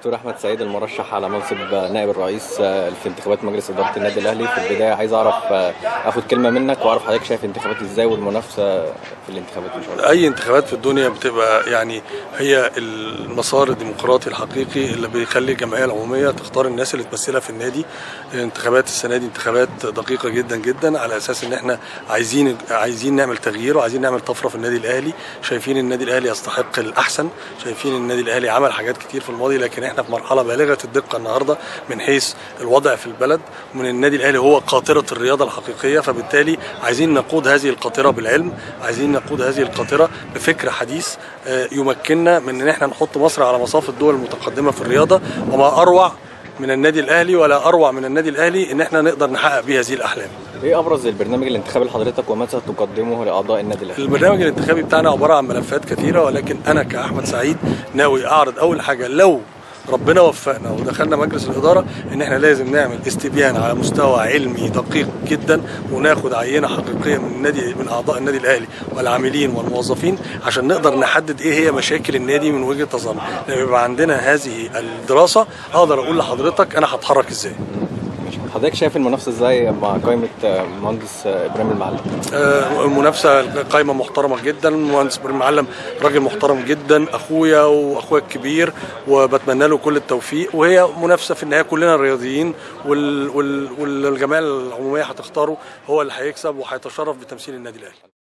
دكتور احمد سعيد المرشح على منصب نائب الرئيس في انتخابات مجلس اداره النادي الاهلي في البدايه عايز اعرف اخد كلمه منك واعرف حضرتك شايف الانتخابات ازاي والمنافسه في الانتخابات ان شاء الله اي انتخابات في الدنيا بتبقى يعني هي المسار الديمقراطي الحقيقي اللي بيخلي الجمعيه العموميه تختار الناس اللي تمثلها في النادي انتخابات السنه دي انتخابات دقيقه جدا جدا على اساس ان احنا عايزين عايزين نعمل تغيير وعايزين نعمل طفره في النادي الاهلي شايفين النادي الاهلي يستحق الاحسن شايفين النادي الاهلي عمل حاجات كتير في الماضي لكن احنا في مرحله بالغه الدقه النهارده من حيث الوضع في البلد ومن النادي الاهلي هو قاطره الرياضه الحقيقيه فبالتالي عايزين نقود هذه القاطره بالعلم عايزين نقود هذه القاطره بفكر حديث يمكننا من ان احنا نحط مصر على مصاف الدول المتقدمه في الرياضه وما اروع من النادي الاهلي ولا اروع من النادي الاهلي ان احنا نقدر نحقق بيه هذه الاحلام. ايه ابرز البرنامج الانتخابي لحضرتك وماذا تقدمه لاعضاء النادي الاهلي؟ البرنامج الانتخابي بتاعنا عباره عن ملفات كثيره ولكن انا كاحمد سعيد ناوي اعرض اول حاجه لو ربنا وفقنا ودخلنا مجلس الاداره ان احنا لازم نعمل استبيان على مستوى علمي دقيق جدا وناخد عينه حقيقيه من النادي من اعضاء النادي الاهلي والعاملين والموظفين عشان نقدر نحدد ايه هي مشاكل النادي من وجهه نظرنا لما يبقى عندنا هذه الدراسه اقدر اقول لحضرتك انا هتحرك ازاي حضرتك شايف المنافسه ازاي مع قائمه المهندس ابراهيم المعلم؟ المنافسه قائمه محترمه جدا المهندس ابراهيم المعلم راجل محترم جدا اخويا واخويا الكبير وبتمنى له كل التوفيق وهي منافسه في النهايه كلنا رياضيين وال وال والجمعيه العموميه هتختاره هو اللي هيكسب وهيتشرف بتمثيل النادي الاهلي